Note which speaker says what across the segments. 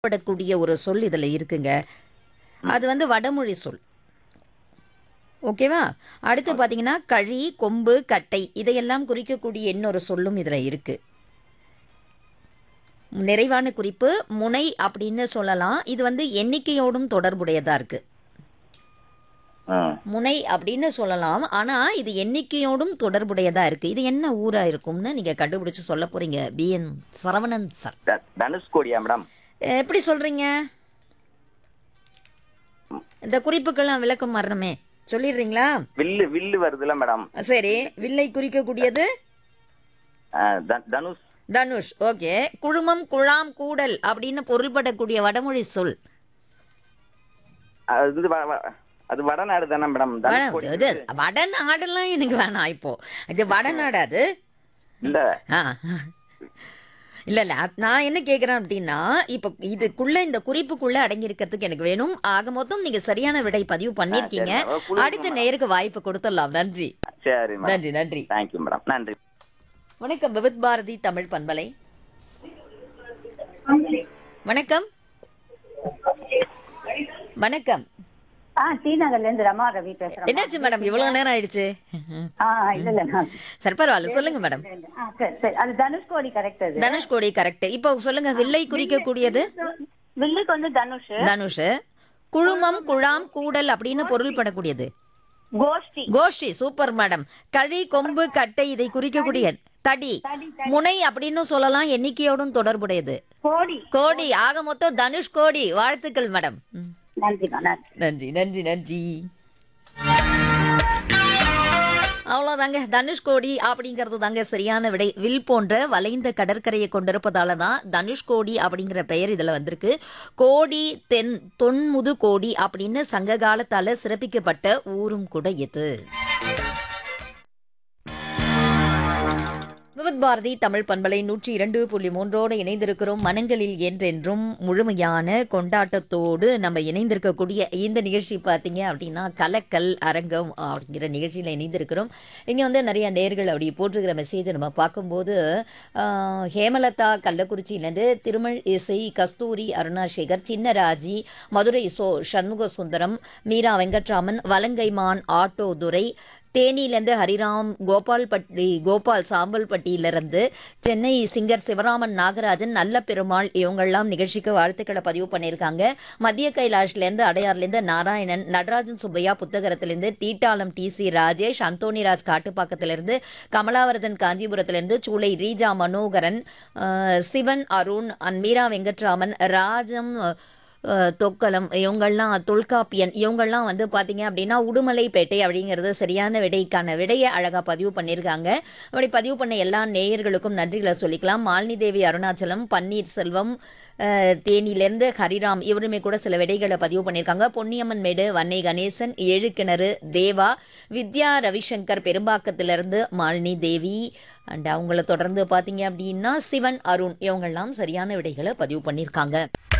Speaker 1: படக்கூடிய ஒரு சொல் இதில் இருக்குங்க அது வந்து வடமொழி சொல் ஓகேவா அடுத்து பார்த்தீங்கன்னா கழி கொம்பு கட்டை இதையெல்லாம் குறிக்கக்கூடிய இன்னொரு சொல்லும் இதில் இருக்கு நிறைவான குறிப்பு முனை அப்படின்னு சொல்லலாம் இது வந்து எண்ணிக்கையோடும் தொடர்புடையதா இருக்கு
Speaker 2: ஆ
Speaker 1: முனை அப்படின்னு சொல்லலாம் ஆனா இது எண்ணிக்கையோடும் தொடர்புடையதா இருக்கு இது என்ன ஊரா இருக்கும்னு நீங்க கண்டுபிடிச்சு சொல்ல போறீங்க பிஎன் சரவணன் சார்
Speaker 2: த- தனுஷ்கோடியா மேடம்
Speaker 1: எப்படி சொல்றீங்க இந்த குறிப்புக்கெல்லாம் விளக்கம் வரணுமே சொல்லிடுறீங்களா
Speaker 2: வில்லு வில்லு வருதுல மேடம்
Speaker 1: சரி வில்லை குறிக்கக்கூடியது
Speaker 2: ஆ, த- தனுஷ்
Speaker 1: தனுஷ் ஓகே குழுமம் குழாம் கூடல் அப்படின்னு பொருள்படக்கூடிய வடமொழி சொல்
Speaker 2: அது இது வ- வ- அது வடநாடு தானே மேடம் தனுஷ்கோடி
Speaker 1: இது வடநாடெல்லாம் எனக்கு வேணாம் இப்போ இது வடநாடு அது
Speaker 2: இல்ல
Speaker 1: ஆ இல்ல இல்ல அது- நான் என்ன கேக்குறேன் அப்படின்னா இப்போ இதுக்குள்ள இந்த குறிப்புக்குள்ள அடங்கி இருக்கிறதுக்கு எனக்கு வேணும் ஆக மொத்தம் நீங்க சரியான விடை பதிவு பண்ணிருக்கீங்க
Speaker 2: சரி, மேடம். குழு-
Speaker 1: அடுத்த நேருக்கு வாய்ப்பு கொடுத்துடலாம் நன்றி
Speaker 2: சரி மேடம்
Speaker 1: நன்றி நன்றி
Speaker 2: தேங்க்யூ மேடம் நன்றி
Speaker 1: வணக்கம் விவித் பாரதி தமிழ் பண்பலை வணக்கம் வணக்கம்
Speaker 3: ஆ டி நகர்ல இருந்து ரமா ரவி பேசுறேன்
Speaker 1: என்னாச்சு மேடம் இவ்வளவு நேரம் ஆயிடுச்சு
Speaker 3: ஆ இல்ல இல்ல நான்
Speaker 1: சரி பரவாயில்ல சொல்லுங்க மேடம்
Speaker 3: ஆ, சரி சரி அது தனுஷ்கோடி கரெக்ட் அது
Speaker 1: தனுஷ்கோடி கரெக்ட் இப்போ சொல்லுங்க வில்லை குறிக்கக்கூடியது
Speaker 3: வில்லுக்கு வந்து தனுஷ்
Speaker 1: தனுஷ் குழுமம் குழாம் கூடல் அப்படின்னு பொருள்படக்கூடியது
Speaker 3: கோஷ்டி
Speaker 1: கோஷ்டி சூப்பர் மேடம் கழி கொம்பு கட்டை இதை குறிக்கக்கூடிய தடி முனை அப்படின்னு சொல்லலாம் எண்ணிக்கையோடும் தொடர்புடையது
Speaker 3: கோடி
Speaker 1: கோடி ஆக மொத்தம் தனுஷ் கோடி வாழ்த்துக்கள் மேடம் ம்.
Speaker 3: நன்றிமா நன்றி
Speaker 1: நன்றி நன்றி நன்றி அவ்வளோதாங்க தனுஷ்கோடி அப்படிங்கிறது தாங்க சரியான விடை வில் போன்ற வளைந்த கடற்கரையை கொண்டிருப்பதால தான் தனுஷ்கோடி அப்படிங்கிற பெயர் இதில் வந்திருக்கு கோடி தென் தொன்முது கோடி அப்படின்னு சங்க காலத்தால் சிறப்பிக்கப்பட்ட ஊரும் கூட இது விவித் பாரதி தமிழ் பண்பலை நூற்றி இரண்டு புள்ளி மூன்றோடு இணைந்திருக்கிறோம் மனங்களில் என்றென்றும் முழுமையான கொண்டாட்டத்தோடு நம்ம இணைந்திருக்கக்கூடிய இந்த நிகழ்ச்சி பார்த்தீங்க அப்படின்னா கலக்கல் அரங்கம் அப்படிங்கிற நிகழ்ச்சியில் இணைந்திருக்கிறோம் இங்கே வந்து நிறைய நேர்கள் அப்படி போட்டிருக்கிற மெசேஜை நம்ம பார்க்கும்போது ஆஹ், ஹேமலதா கள்ளக்குறிச்சியிலேருந்து திருமல் இசை கஸ்தூரி அருணாசேகர் சின்னராஜி மதுரை சோ சண்முக சுந்தரம் மீரா வெங்கட்ராமன் வலங்கைமான் ஆட்டோ துரை தேனியிலேருந்து ஹரிராம் கோபால்பட்டி கோபால் சாம்பல்பட்டியிலிருந்து சென்னை சிங்கர் சிவராமன் நாகராஜன் நல்ல பெருமாள் இவங்கெல்லாம் நிகழ்ச்சிக்கு வாழ்த்துக்களை பதிவு பண்ணியிருக்காங்க மத்திய கைலாஷ்லேருந்து அடையார்லேருந்து நாராயணன் நடராஜன் சுப்பையா புத்தகரத்திலேருந்து தீட்டாளம் டி சி ராஜேஷ் அந்தோணிராஜ் காட்டுப்பாக்கத்திலிருந்து கமலாவரதன் காஞ்சிபுரத்திலிருந்து சூளை ரீஜா மனோகரன் அஹ், சிவன் அருண் அண்ட் மீரா வெங்கட்ராமன் ராஜம் அஹ், தொக்கலம் இவங்கெல்லாம் தொல்காப்பியன் இவங்கெல்லாம் வந்து பார்த்தீங்க அப்படின்னா உடுமலைப்பேட்டை அப்படிங்கிறது சரியான விடைக்கான விடையை அழகாக பதிவு பண்ணியிருக்காங்க அப்படி பதிவு பண்ண எல்லா நேயர்களுக்கும் நன்றிகளை சொல்லிக்கலாம் மாலினி தேவி அருணாச்சலம் பன்னீர்செல்வம் அஹ், தேனியிலேருந்து ஹரிராம் இவருமே கூட சில விடைகளை பதிவு பண்ணியிருக்காங்க பொன்னியம்மன் மேடு வன்னை கணேசன் ஏழு கிணறு தேவா வித்யா ரவிசங்கர் பெரும்பாக்கத்திலிருந்து மாலினி தேவி அண்ட் அவங்கள தொடர்ந்து பார்த்தீங்க அப்படின்னா சிவன் அருண் இவங்கெல்லாம் சரியான விடைகளை பதிவு பண்ணியிருக்காங்க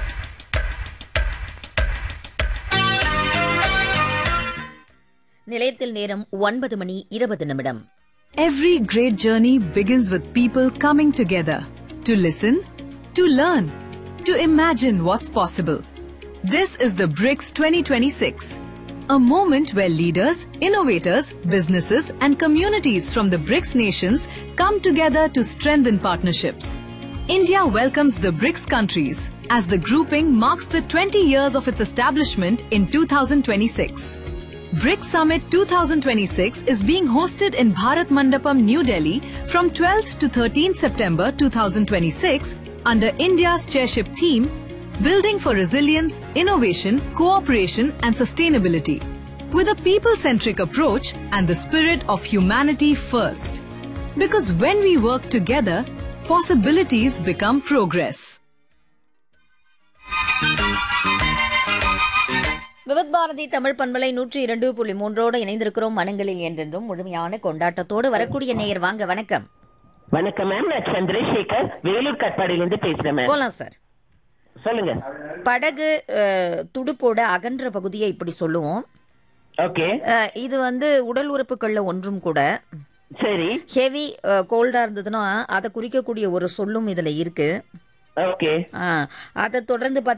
Speaker 1: நிலையத்தில் நேரம் ஒன்பது மணி இருபது நிமிடம்
Speaker 4: Every great journey begins with people coming together to listen, to learn, to imagine what's possible. This is the BRICS 2026, a moment where leaders, innovators, businesses, and communities from the BRICS nations come together to strengthen partnerships. India welcomes the BRICS countries as the grouping marks the 20 years of its establishment in 2026. BRICS Summit 2026 is being hosted in Bharat Mandapam, New Delhi from 12th to 13th September 2026 under India's chairship theme Building for Resilience, Innovation, Cooperation and Sustainability with a people-centric approach and the spirit of humanity first. Because when we work together, possibilities become progress.
Speaker 1: விவத் பாரதி தமிழ் பண்பலை நூற்றி இரண்டு புள்ளி மூன்றோடு இணைந்திருக்கிறோம் மனங்களில் என்றென்றும் முழுமையான கொண்டாட்டத்தோடு வரக்கூடிய நேயர் வாங்க வணக்கம்
Speaker 5: வணக்கம் மேம் நான் சந்திரசேகர் வேலூர் கட்பாடியிலிருந்து பேசுறேன் மேம்
Speaker 1: போலாம் சார்
Speaker 5: சொல்லுங்க
Speaker 1: படகு அஹ், துடுப்போட அகன்ற பகுதியை இப்படி சொல்லுவோம்
Speaker 5: ஓகே
Speaker 1: அஹ், இது வந்து உடல் உறுப்புகள்ல ஒன்றும் கூட
Speaker 5: சரி
Speaker 1: ஹெவி கோல்டா இருந்ததுன்னா அதை குறிக்கக்கூடிய ஒரு சொல்லும் இதுல இருக்கு
Speaker 5: ஓகே
Speaker 1: ஆ, அதை தொடர்ந்து